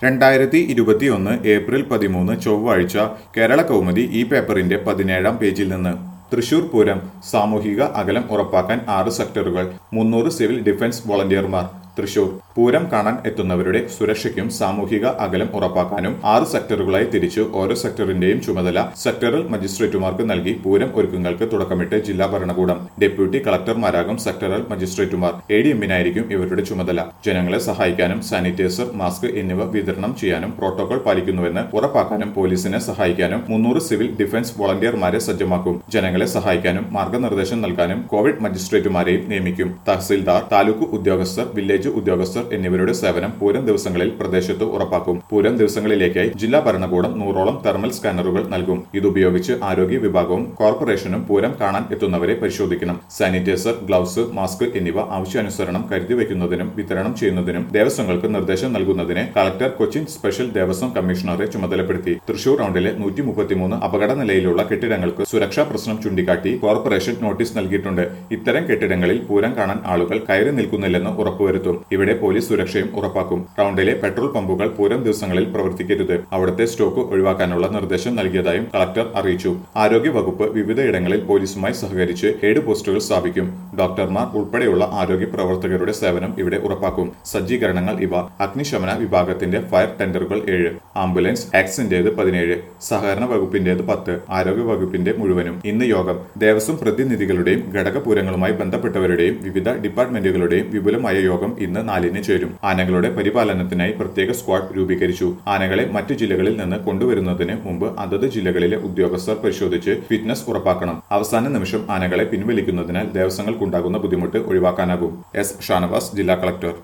രണ്ടായിരത്തി ഇരുപത്തിയൊന്ന് ഏപ്രിൽ പതിമൂന്ന് ചൊവ്വാഴ്ച കേരള കൗമുദി ഈ പേപ്പറിന്റെ പതിനേഴാം പേജിൽ നിന്ന് തൃശൂർ പൂരം സാമൂഹിക അകലം ഉറപ്പാക്കാൻ ആറ് സെക്ടറുകൾ മുന്നൂറ് സിവിൽ ഡിഫൻസ് വോളണ്ടിയർമാർ തൃശൂർ പൂരം കാണാൻ എത്തുന്നവരുടെ സുരക്ഷയ്ക്കും സാമൂഹിക അകലം ഉറപ്പാക്കാനും ആറ് സെക്ടറുകളായി തിരിച്ചു ഓരോ സെക്ടറിന്റെയും ചുമതല സെക്ടറൽ മജിസ്ട്രേറ്റുമാർക്ക് നൽകി പൂരം ഒരുക്കങ്ങൾക്ക് തുടക്കമിട്ട് ജില്ലാ ഭരണകൂടം ഡെപ്യൂട്ടി കളക്ടർമാരാകും സെക്ടറൽ മജിസ്ട്രേറ്റുമാർ എ ഡി എമ്മിനായിരിക്കും ഇവരുടെ ചുമതല ജനങ്ങളെ സഹായിക്കാനും സാനിറ്റൈസർ മാസ്ക് എന്നിവ വിതരണം ചെയ്യാനും പ്രോട്ടോകോൾ പാലിക്കുന്നുവെന്ന് ഉറപ്പാക്കാനും പോലീസിനെ സഹായിക്കാനും മുന്നൂറ് സിവിൽ ഡിഫൻസ് വോളണ്ടിയർമാരെ സജ്ജമാക്കും ജനങ്ങളെ സഹായിക്കാനും മാർഗനിർദ്ദേശം നൽകാനും കോവിഡ് മജിസ്ട്രേറ്റുമാരെയും നിയമിക്കും തഹസിൽദാർ താലൂക്ക് ഉദ്യോഗസ്ഥർ വില്ലേജ് ഉദ്യോഗസ്ഥർ എന്നിവരുടെ സേവനം പൂരം ദിവസങ്ങളിൽ പ്രദേശത്ത് ഉറപ്പാക്കും പൂരം ദിവസങ്ങളിലേക്കായി ജില്ലാ ഭരണകൂടം നൂറോളം തെർമൽ സ്കാനറുകൾ നൽകും ഇതുപയോഗിച്ച് ആരോഗ്യ വിഭാഗവും കോർപ്പറേഷനും പൂരം കാണാൻ എത്തുന്നവരെ പരിശോധിക്കണം സാനിറ്റൈസർ ഗ്ലൗസ് മാസ്ക് എന്നിവ ആവശ്യാനുസരണം കരുതി വയ്ക്കുന്നതിനും വിതരണം ചെയ്യുന്നതിനും ദേവസ്വങ്ങൾക്ക് നിർദ്ദേശം നൽകുന്നതിന് കളക്ടർ കൊച്ചിൻ സ്പെഷ്യൽ ദേവസ്വം കമ്മീഷണറെ ചുമതലപ്പെടുത്തി തൃശൂർ റൗണ്ടിലെ നൂറ്റി മുപ്പത്തിമൂന്ന് അപകട നിലയിലുള്ള കെട്ടിടങ്ങൾക്ക് സുരക്ഷാ പ്രശ്നം ചൂണ്ടിക്കാട്ടി കോർപ്പറേഷൻ നോട്ടീസ് നൽകിയിട്ടുണ്ട് ഇത്തരം കെട്ടിടങ്ങളിൽ പൂരം കാണാൻ ആളുകൾ കയറി നിൽക്കുന്നില്ലെന്ന് ഉറപ്പുവരുത്തും ഇവിടെ പോലീസ് സുരക്ഷയും ഉറപ്പാക്കും റൗണ്ടിലെ പെട്രോൾ പമ്പുകൾ പൂരം ദിവസങ്ങളിൽ പ്രവർത്തിക്കരുത് അവിടുത്തെ സ്റ്റോക്ക് ഒഴിവാക്കാനുള്ള നിർദ്ദേശം നൽകിയതായും കളക്ടർ അറിയിച്ചു ആരോഗ്യ വകുപ്പ് വിവിധയിടങ്ങളിൽ പോലീസുമായി സഹകരിച്ച് ഏഴ് പോസ്റ്റുകൾ സ്ഥാപിക്കും ഡോക്ടർമാർ ഉൾപ്പെടെയുള്ള ആരോഗ്യ പ്രവർത്തകരുടെ സേവനം ഇവിടെ ഉറപ്പാക്കും സജ്ജീകരണങ്ങൾ ഇവ അഗ്നിശമന വിഭാഗത്തിന്റെ ഫയർ ടെൻഡറുകൾ ഏഴ് ആംബുലൻസ് ആക്സിന്റേത് പതിനേഴ് സഹകരണ വകുപ്പിന്റേത് പത്ത് ആരോഗ്യ വകുപ്പിന്റെ മുഴുവനും ഇന്ന് യോഗം ദേവസ്വം പ്രതിനിധികളുടെയും ഘടകപൂരങ്ങളുമായി ബന്ധപ്പെട്ടവരുടെയും വിവിധ ഡിപ്പാർട്ട്മെന്റുകളുടെയും വിപുലമായ യോഗം ഇന്ന് നാലിന് ചേരും ആനകളുടെ പരിപാലനത്തിനായി പ്രത്യേക സ്ക്വാഡ് രൂപീകരിച്ചു ആനകളെ മറ്റു ജില്ലകളിൽ നിന്ന് കൊണ്ടുവരുന്നതിന് മുമ്പ് അതത് ജില്ലകളിലെ ഉദ്യോഗസ്ഥർ പരിശോധിച്ച് ഫിറ്റ്നസ് ഉറപ്പാക്കണം അവസാന നിമിഷം ആനകളെ പിൻവലിക്കുന്നതിനാൽ ദേവസ്വങ്ങൾക്കുണ്ടാകുന്ന ബുദ്ധിമുട്ട് ഒഴിവാക്കാനാകും എസ് ഷാനവാസ് ജില്ലാ കളക്ടർ